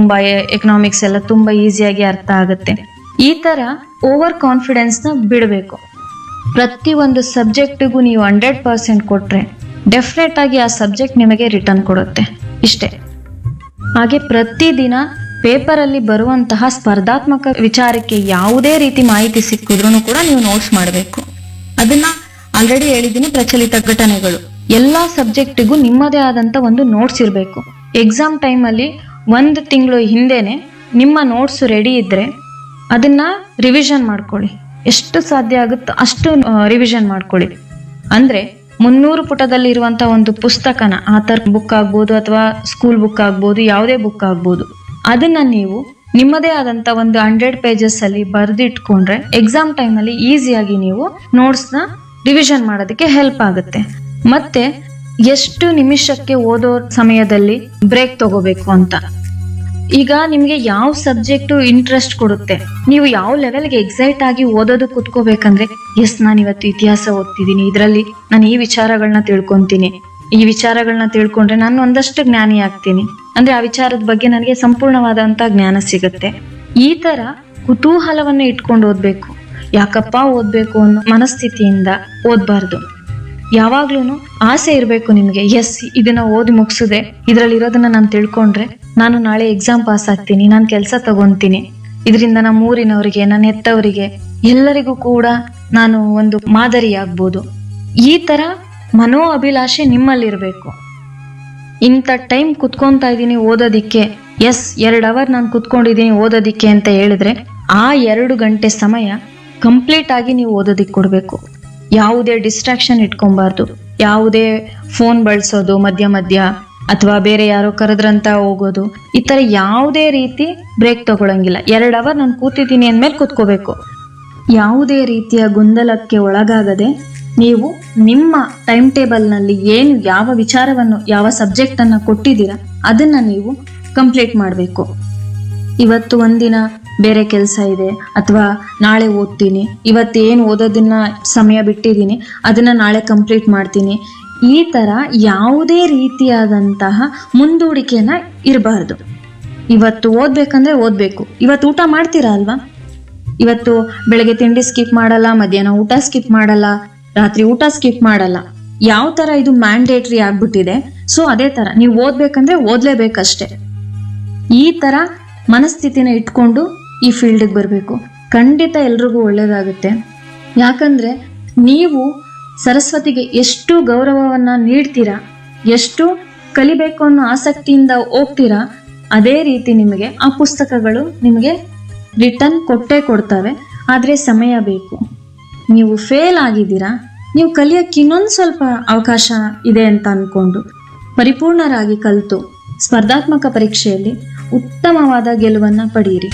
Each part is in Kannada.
ತುಂಬಾ ಎಕನಾಮಿಕ್ಸ್ ಎಲ್ಲ ತುಂಬಾ ಈಸಿಯಾಗಿ ಅರ್ಥ ಆಗುತ್ತೆ ಈ ತರ ಓವರ್ ಕಾನ್ಫಿಡೆನ್ಸ್ ನ ಬಿಡಬೇಕು ಪ್ರತಿ ಒಂದು ಸಬ್ಜೆಕ್ಟಿಗೂ ನೀವು ಹಂಡ್ರೆಡ್ ಪರ್ಸೆಂಟ್ ಕೊಟ್ರೆ ಡೆಫಿನೆಟ್ ಆಗಿ ಆ ಸಬ್ಜೆಕ್ಟ್ ನಿಮಗೆ ರಿಟರ್ನ್ ಕೊಡುತ್ತೆ ಇಷ್ಟೇ ಹಾಗೆ ಪ್ರತಿದಿನ ಪೇಪರಲ್ಲಿ ಬರುವಂತಹ ಸ್ಪರ್ಧಾತ್ಮಕ ವಿಚಾರಕ್ಕೆ ಯಾವುದೇ ರೀತಿ ಮಾಹಿತಿ ಸಿಕ್ಕಿದ್ರು ಕೂಡ ನೀವು ನೋಟ್ಸ್ ಮಾಡಬೇಕು ಅದನ್ನ ಆಲ್ರೆಡಿ ಹೇಳಿದ್ದೀನಿ ಪ್ರಚಲಿತ ಘಟನೆಗಳು ಎಲ್ಲಾ ಸಬ್ಜೆಕ್ಟಿಗೂ ನಿಮ್ಮದೇ ಆದಂತ ಒಂದು ನೋಟ್ಸ್ ಇರಬೇಕು ಎಕ್ಸಾಮ್ ಟೈಮಲ್ಲಿ ಒಂದು ತಿಂಗಳು ಹಿಂದೆನೆ ನಿಮ್ಮ ನೋಟ್ಸ್ ರೆಡಿ ಇದ್ರೆ ಅದನ್ನ ರಿವಿಷನ್ ಮಾಡ್ಕೊಳ್ಳಿ ಎಷ್ಟು ಸಾಧ್ಯ ಆಗುತ್ತೋ ಅಷ್ಟು ರಿವಿಷನ್ ಮಾಡ್ಕೊಳ್ಳಿ ಅಂದ್ರೆ ಮುನ್ನೂರು ಪುಟದಲ್ಲಿ ಇರುವಂತ ಒಂದು ಪುಸ್ತಕನ ಆಥರ್ ಬುಕ್ ಆಗ್ಬೋದು ಅಥವಾ ಸ್ಕೂಲ್ ಬುಕ್ ಆಗ್ಬೋದು ಯಾವುದೇ ಬುಕ್ ಆಗ್ಬೋದು ಅದನ್ನ ನೀವು ನಿಮ್ಮದೇ ಆದಂತ ಒಂದು ಹಂಡ್ರೆಡ್ ಪೇಜಸ್ ಅಲ್ಲಿ ಬರೆದಿಟ್ಕೊಂಡ್ರೆ ಎಕ್ಸಾಮ್ ಟೈಮಲ್ಲಿ ಈಸಿಯಾಗಿ ನೀವು ನೋಟ್ಸ್ ನ ರಿವಿಷನ್ ಮಾಡೋದಕ್ಕೆ ಹೆಲ್ಪ್ ಆಗುತ್ತೆ ಮತ್ತೆ ಎಷ್ಟು ನಿಮಿಷಕ್ಕೆ ಓದೋ ಸಮಯದಲ್ಲಿ ಬ್ರೇಕ್ ತಗೋಬೇಕು ಅಂತ ಈಗ ನಿಮ್ಗೆ ಯಾವ ಸಬ್ಜೆಕ್ಟ್ ಇಂಟ್ರೆಸ್ಟ್ ಕೊಡುತ್ತೆ ನೀವು ಯಾವ ಲೆವೆಲ್ಗೆ ಎಕ್ಸೈಟ್ ಆಗಿ ಓದೋದು ಕುತ್ಕೋಬೇಕಂದ್ರೆ ಎಸ್ ನಾನು ಇವತ್ತು ಇತಿಹಾಸ ಓದ್ತಿದ್ದೀನಿ ಇದರಲ್ಲಿ ನಾನು ಈ ವಿಚಾರಗಳನ್ನ ತಿಳ್ಕೊಂತೀನಿ ಈ ವಿಚಾರಗಳನ್ನ ತಿಳ್ಕೊಂಡ್ರೆ ನಾನು ಒಂದಷ್ಟು ಜ್ಞಾನಿ ಆಗ್ತೀನಿ ಅಂದ್ರೆ ಆ ವಿಚಾರದ ಬಗ್ಗೆ ನನಗೆ ಸಂಪೂರ್ಣವಾದಂತ ಜ್ಞಾನ ಸಿಗುತ್ತೆ ಈ ತರ ಕುತೂಹಲವನ್ನ ಇಟ್ಕೊಂಡು ಓದ್ಬೇಕು ಯಾಕಪ್ಪ ಓದ್ಬೇಕು ಅನ್ನೋ ಮನಸ್ಥಿತಿಯಿಂದ ಓದ್ಬಾರ್ದು ಯಾವಾಗ್ಲೂ ಆಸೆ ಇರಬೇಕು ನಿಮಗೆ ಎಸ್ ಇದನ್ನ ಓದಿ ಮುಗಿಸಿದೆ ಇದರಲ್ಲಿ ಇರೋದನ್ನ ನಾನು ತಿಳ್ಕೊಂಡ್ರೆ ನಾನು ನಾಳೆ ಎಕ್ಸಾಮ್ ಪಾಸ್ ಆಗ್ತೀನಿ ನಾನು ಕೆಲಸ ತಗೊಂತೀನಿ ಇದರಿಂದ ನಮ್ಮ ಊರಿನವರಿಗೆ ನನ್ನ ಹೆತ್ತವರಿಗೆ ಎಲ್ಲರಿಗೂ ಕೂಡ ನಾನು ಒಂದು ಮಾದರಿ ಆಗ್ಬೋದು ಈ ತರ ಮನೋ ಅಭಿಲಾಷೆ ನಿಮ್ಮಲ್ಲಿರ್ಬೇಕು ಇಂಥ ಟೈಮ್ ಕುತ್ಕೊಂತಾ ಇದ್ದೀನಿ ಓದೋದಿಕ್ಕೆ ಎಸ್ ಎರಡು ಅವರ್ ನಾನು ಕುತ್ಕೊಂಡಿದ್ದೀನಿ ಓದೋದಿಕ್ಕೆ ಅಂತ ಹೇಳಿದ್ರೆ ಆ ಎರಡು ಗಂಟೆ ಸಮಯ ಕಂಪ್ಲೀಟ್ ಆಗಿ ನೀವು ಓದೋದಿಕ್ಕೆ ಕೊಡಬೇಕು ಯಾವುದೇ ಡಿಸ್ಟ್ರಾಕ್ಷನ್ ಇಟ್ಕೊಬಾರ್ದು ಯಾವುದೇ ಫೋನ್ ಬಳಸೋದು ಮಧ್ಯ ಮಧ್ಯ ಅಥವಾ ಬೇರೆ ಯಾರೋ ಕರೆದ್ರಂತ ಹೋಗೋದು ಈ ತರ ಯಾವುದೇ ರೀತಿ ಬ್ರೇಕ್ ತಗೊಳಂಗಿಲ್ಲ ಎರಡು ಅವರ್ ನಾನು ಕೂತಿದ್ದೀನಿ ಅಂದ್ಮೇಲೆ ಕೂತ್ಕೋಬೇಕು ಯಾವುದೇ ರೀತಿಯ ಗೊಂದಲಕ್ಕೆ ಒಳಗಾಗದೆ ನೀವು ನಿಮ್ಮ ಟೈಮ್ ಟೇಬಲ್ನಲ್ಲಿ ಏನು ಯಾವ ವಿಚಾರವನ್ನು ಯಾವ ಸಬ್ಜೆಕ್ಟ್ ಅನ್ನ ಕೊಟ್ಟಿದ್ದೀರಾ ಅದನ್ನ ನೀವು ಕಂಪ್ಲೀಟ್ ಮಾಡಬೇಕು ಇವತ್ತು ಒಂದಿನ ಬೇರೆ ಕೆಲಸ ಇದೆ ಅಥವಾ ನಾಳೆ ಓದ್ತೀನಿ ಇವತ್ತು ಏನು ಓದೋದನ್ನ ಸಮಯ ಬಿಟ್ಟಿದ್ದೀನಿ ಅದನ್ನ ನಾಳೆ ಕಂಪ್ಲೀಟ್ ಮಾಡ್ತೀನಿ ಈ ತರ ಯಾವುದೇ ರೀತಿಯಾದಂತಹ ಮುಂದೂಡಿಕೆನ ಇರಬಾರ್ದು ಇವತ್ತು ಓದ್ಬೇಕಂದ್ರೆ ಓದ್ಬೇಕು ಇವತ್ತು ಊಟ ಮಾಡ್ತೀರಾ ಅಲ್ವಾ ಇವತ್ತು ಬೆಳಗ್ಗೆ ತಿಂಡಿ ಸ್ಕಿಪ್ ಮಾಡಲ್ಲ ಮಧ್ಯಾಹ್ನ ಊಟ ಸ್ಕಿಪ್ ಮಾಡಲ್ಲ ರಾತ್ರಿ ಊಟ ಸ್ಕಿಪ್ ಮಾಡಲ್ಲ ಯಾವ ತರ ಇದು ಮ್ಯಾಂಡೇಟ್ರಿ ಆಗ್ಬಿಟ್ಟಿದೆ ಸೊ ಅದೇ ತರ ನೀವು ಓದ್ಬೇಕಂದ್ರೆ ಓದ್ಲೇಬೇಕಷ್ಟೇ ಈ ತರ ಮನಸ್ಥಿತಿನ ಇಟ್ಕೊಂಡು ಈ ಫೀಲ್ಡ್ಗೆ ಬರಬೇಕು ಖಂಡಿತ ಎಲ್ರಿಗೂ ಒಳ್ಳೇದಾಗುತ್ತೆ ಯಾಕಂದ್ರೆ ನೀವು ಸರಸ್ವತಿಗೆ ಎಷ್ಟು ಗೌರವವನ್ನ ನೀಡ್ತೀರಾ ಎಷ್ಟು ಕಲಿಬೇಕು ಅನ್ನೋ ಆಸಕ್ತಿಯಿಂದ ಹೋಗ್ತೀರಾ ಅದೇ ರೀತಿ ನಿಮಗೆ ಆ ಪುಸ್ತಕಗಳು ನಿಮಗೆ ರಿಟರ್ನ್ ಕೊಟ್ಟೇ ಕೊಡ್ತವೆ ಆದ್ರೆ ಸಮಯ ಬೇಕು ನೀವು ಫೇಲ್ ಆಗಿದ್ದೀರಾ ನೀವು ಕಲಿಯಕ್ಕೆ ಇನ್ನೊಂದು ಸ್ವಲ್ಪ ಅವಕಾಶ ಇದೆ ಅಂತ ಅನ್ಕೊಂಡು ಪರಿಪೂರ್ಣರಾಗಿ ಕಲಿತು ಸ್ಪರ್ಧಾತ್ಮಕ ಪರೀಕ್ಷೆಯಲ್ಲಿ ಉತ್ತಮವಾದ ಗೆಲುವನ್ನ ಪಡೆಯಿರಿ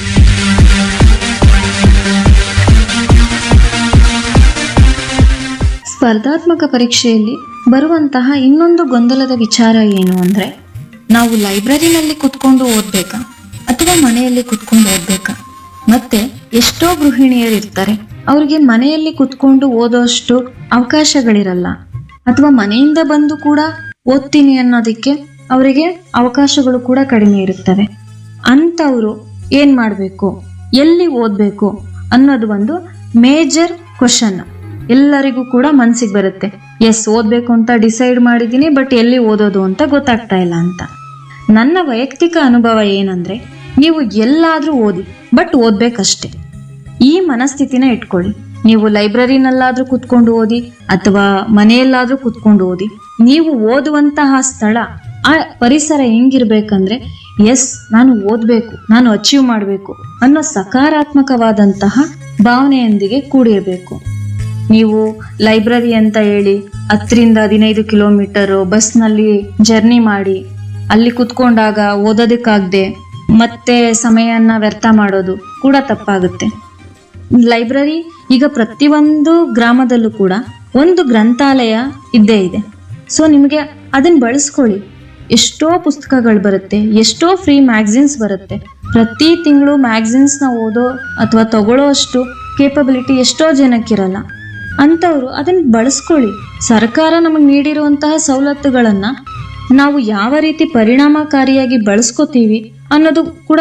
ಸ್ಪರ್ಧಾತ್ಮಕ ಪರೀಕ್ಷೆಯಲ್ಲಿ ಬರುವಂತಹ ಇನ್ನೊಂದು ಗೊಂದಲದ ವಿಚಾರ ಏನು ಅಂದ್ರೆ ನಾವು ಲೈಬ್ರರಿನಲ್ಲಿ ಕುತ್ಕೊಂಡು ಓದ್ಬೇಕಾ ಅಥವಾ ಮನೆಯಲ್ಲಿ ಕುತ್ಕೊಂಡು ಓದ್ಬೇಕಾ ಮತ್ತೆ ಎಷ್ಟೋ ಗೃಹಿಣಿಯರು ಇರ್ತಾರೆ ಅವ್ರಿಗೆ ಮನೆಯಲ್ಲಿ ಕುತ್ಕೊಂಡು ಓದೋಷ್ಟು ಅವಕಾಶಗಳಿರಲ್ಲ ಅಥವಾ ಮನೆಯಿಂದ ಬಂದು ಕೂಡ ಓದ್ತೀನಿ ಅನ್ನೋದಕ್ಕೆ ಅವರಿಗೆ ಅವಕಾಶಗಳು ಕೂಡ ಕಡಿಮೆ ಇರುತ್ತವೆ ಅಂಥವ್ರು ಏನ್ ಮಾಡಬೇಕು ಎಲ್ಲಿ ಓದ್ಬೇಕು ಅನ್ನೋದು ಒಂದು ಮೇಜರ್ ಕ್ವಶನ್ ಎಲ್ಲರಿಗೂ ಕೂಡ ಮನ್ಸಿಗೆ ಬರುತ್ತೆ ಎಸ್ ಓದ್ಬೇಕು ಅಂತ ಡಿಸೈಡ್ ಮಾಡಿದ್ದೀನಿ ಬಟ್ ಎಲ್ಲಿ ಓದೋದು ಅಂತ ಗೊತ್ತಾಗ್ತಾ ಇಲ್ಲ ಅಂತ ನನ್ನ ವೈಯಕ್ತಿಕ ಅನುಭವ ಏನಂದ್ರೆ ನೀವು ಎಲ್ಲಾದ್ರೂ ಓದಿ ಬಟ್ ಓದ್ಬೇಕಷ್ಟೇ ಈ ಮನಸ್ಥಿತಿನ ಇಟ್ಕೊಳ್ಳಿ ನೀವು ಲೈಬ್ರರಿನಲ್ಲಾದ್ರೂ ಕುತ್ಕೊಂಡು ಓದಿ ಅಥವಾ ಮನೆಯಲ್ಲಾದ್ರೂ ಕುತ್ಕೊಂಡು ಓದಿ ನೀವು ಓದುವಂತಹ ಸ್ಥಳ ಆ ಪರಿಸರ ಹೆಂಗಿರ್ಬೇಕಂದ್ರೆ ಎಸ್ ನಾನು ಓದ್ಬೇಕು ನಾನು ಅಚೀವ್ ಮಾಡಬೇಕು ಅನ್ನೋ ಸಕಾರಾತ್ಮಕವಾದಂತಹ ಭಾವನೆಯೊಂದಿಗೆ ಕೂಡಿರಬೇಕು ನೀವು ಲೈಬ್ರರಿ ಅಂತ ಹೇಳಿ ಹತ್ತರಿಂದ ಹದಿನೈದು ಕಿಲೋಮೀಟರ್ ಬಸ್ನಲ್ಲಿ ಜರ್ನಿ ಮಾಡಿ ಅಲ್ಲಿ ಕುತ್ಕೊಂಡಾಗ ಓದೋದಕ್ಕಾಗದೆ ಮತ್ತೆ ಸಮಯನ ವ್ಯರ್ಥ ಮಾಡೋದು ಕೂಡ ತಪ್ಪಾಗುತ್ತೆ ಲೈಬ್ರರಿ ಈಗ ಪ್ರತಿಯೊಂದು ಗ್ರಾಮದಲ್ಲೂ ಕೂಡ ಒಂದು ಗ್ರಂಥಾಲಯ ಇದ್ದೇ ಇದೆ ಸೊ ನಿಮಗೆ ಅದನ್ನ ಬಳಸ್ಕೊಳ್ಳಿ ಎಷ್ಟೋ ಪುಸ್ತಕಗಳು ಬರುತ್ತೆ ಎಷ್ಟೋ ಫ್ರೀ ಮ್ಯಾಗಝಿನ್ಸ್ ಬರುತ್ತೆ ಪ್ರತಿ ತಿಂಗಳು ಮ್ಯಾಗಝಿನ್ಸ್ನ ಓದೋ ಅಥವಾ ತಗೊಳ್ಳೋ ಅಷ್ಟು ಕೇಪಬಿಲಿಟಿ ಎಷ್ಟೋ ಜನಕ್ಕಿರಲ್ಲ ಅಂಥವ್ರು ಅದನ್ನ ಬಳಸ್ಕೊಳ್ಳಿ ಸರ್ಕಾರ ನಮಗೆ ನೀಡಿರುವಂತಹ ಸವಲತ್ತುಗಳನ್ನ ನಾವು ಯಾವ ರೀತಿ ಪರಿಣಾಮಕಾರಿಯಾಗಿ ಬಳಸ್ಕೋತೀವಿ ಅನ್ನೋದು ಕೂಡ